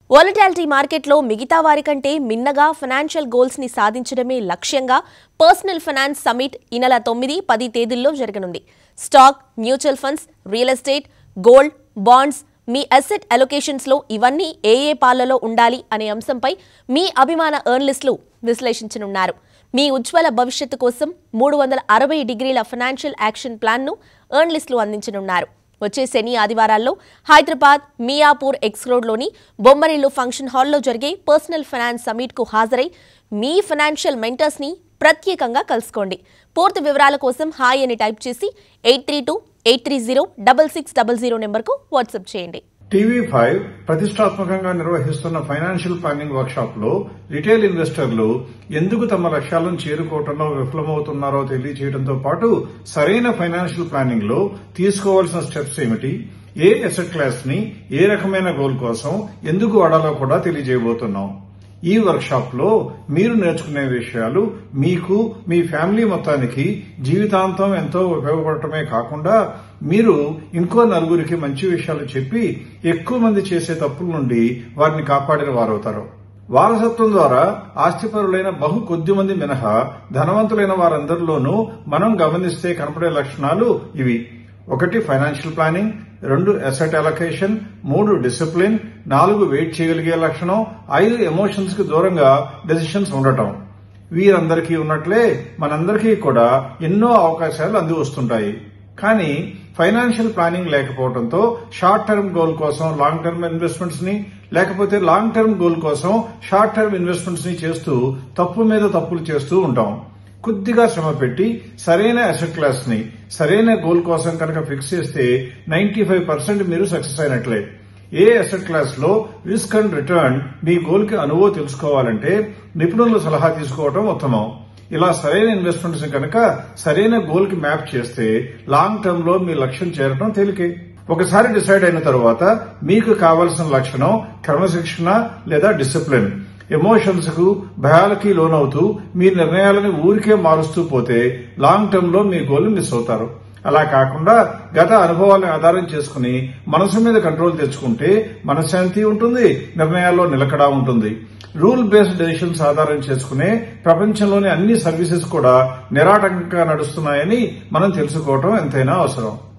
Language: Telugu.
వాలటాలిటీ మార్కెట్లో మిగతా వారి కంటే మిన్నగా ఫైనాన్షియల్ గోల్స్ ని సాధించడమే లక్ష్యంగా పర్సనల్ ఫైనాన్స్ సమిట్ ఈ నెల తొమ్మిది పది తేదీల్లో జరగనుంది stock mutual funds real estate gold bonds మీ అసెట్ అలొకేషన్స్ లో ఇవన్నీ ఏ ఏ పాలలో ఉండాలి అనే అంశంపై మీ అభిమాన ఎర్న్లిస్టులు విశ్లేషించనున్నారు మీ ఉజ్వల భవిష్యత్తు కోసం మూడు వందల అరవై డిగ్రీల ఫైనాన్షియల్ యాక్షన్ ప్లాన్ను ఎర్న్లిస్టులు అందించనున్నారు వచ్చే శని ఆదివారాల్లో హైదరాబాద్ మియాపూర్ ఎక్స్ రోడ్లోని బొమ్మరిల్లు ఫంక్షన్ హాల్లో జరిగే పర్సనల్ ఫైనాన్స్ సమిట్కు హాజరై మీ ఫైనాన్షియల్ మెంటర్స్ని ప్రత్యేకంగా కలుసుకోండి పూర్తి వివరాల కోసం హాయ్ అని టైప్ చేసి eight three two eight three zero double six double zero నెంబర్కు వాట్సాప్ చేయండి టీవీ ఫైవ్ ప్రతిష్టాత్మకంగా నిర్వహిస్తున్న ఫైనాన్షియల్ ప్లానింగ్ వర్క్షాప్ లో రిటైల్ ఇన్వెస్టర్లు ఎందుకు తమ లక్ష్యాలను చేరుకోవడంలో విఫలమవుతున్నారో తెలియజేయడంతో పాటు సరైన ఫైనాన్షియల్ ప్లానింగ్ లో తీసుకోవాల్సిన స్టెప్స్ ఏమిటి ఏ అసెట్ క్లాస్ ని ఏ రకమైన గోల్ కోసం ఎందుకు వాడాలో కూడా తెలియజేయబోతున్నాం ఈ వర్క్షాప్ లో మీరు నేర్చుకునే విషయాలు మీకు మీ ఫ్యామిలీ మొత్తానికి జీవితాంతం ఎంతో ఉపయోగపడటమే కాకుండా మీరు ఇంకో నలుగురికి మంచి విషయాలు చెప్పి ఎక్కువ మంది చేసే తప్పుల నుండి వారిని కాపాడిన వారవుతారు వారసత్వం ద్వారా ఆస్తిపరులైన బహు కొద్ది మంది మినహా ధనవంతులైన వారందరిలోనూ మనం గమనిస్తే కనపడే లక్షణాలు ఇవి ఒకటి ఫైనాన్షియల్ ప్లానింగ్ రెండు అసెట్ అలొకేషన్ మూడు డిసిప్లిన్ నాలుగు వెయిట్ చేయగలిగే లక్షణం ఐదు ఎమోషన్స్ కి దూరంగా డెసిషన్స్ ఉండటం వీరందరికీ ఉన్నట్లే మనందరికీ కూడా ఎన్నో అవకాశాలు అంది వస్తుంటాయి కానీ ఫైనాన్షియల్ ప్లానింగ్ లేకపోవడంతో షార్ట్ టర్మ్ గోల్ కోసం లాంగ్ టర్మ్ ఇన్వెస్ట్మెంట్స్ ని లేకపోతే లాంగ్ టర్మ్ గోల్ కోసం షార్ట్ టర్మ్ ఇన్వెస్ట్మెంట్స్ ని చేస్తూ తప్పు మీద తప్పులు చేస్తూ ఉంటాం కొద్దిగా శ్రమ పెట్టి సరైన అసెట్ క్లాస్ ని సరైన గోల్ కోసం కనుక ఫిక్స్ చేస్తే నైన్టీ ఫైవ్ పర్సెంట్ మీరు సక్సెస్ అయినట్లే ఏ అసెట్ క్లాస్ లో రిస్క్ అండ్ రిటర్న్ మీ గోల్ కి అనుభవం తెలుసుకోవాలంటే నిపుణుల సలహా తీసుకోవడం ఉత్తమం ఇలా సరైన ఇన్వెస్ట్మెంట్స్ కనుక సరైన గోల్ కి మ్యాప్ చేస్తే లాంగ్ టర్మ్ లో మీ లక్ష్యం చేరడం తేలికే ఒకసారి డిసైడ్ అయిన తర్వాత మీకు కావలసిన లక్షణం క్రమశిక్షణ లేదా డిసిప్లిన్ ఎమోషన్స్ కు భయాలకి లోనవుతూ మీ నిర్ణయాలను ఊరికే మారుస్తూ పోతే లాంగ్ టర్మ్ లో మీ గోల్ మిస్ అవుతారు అలా కాకుండా గత అనుభవాలను ఆధారం చేసుకుని మనసు మీద కంట్రోల్ తెచ్చుకుంటే మనశ్శాంతి ఉంటుంది నిర్ణయాల్లో నిలకడ ఉంటుంది రూల్ బేస్డ్ డెసిషన్స్ ఆధారం చేసుకునే ప్రపంచంలోని అన్ని సర్వీసెస్ కూడా నిరాటంకంగా నడుస్తున్నాయని మనం తెలుసుకోవటం ఎంతైనా అవసరం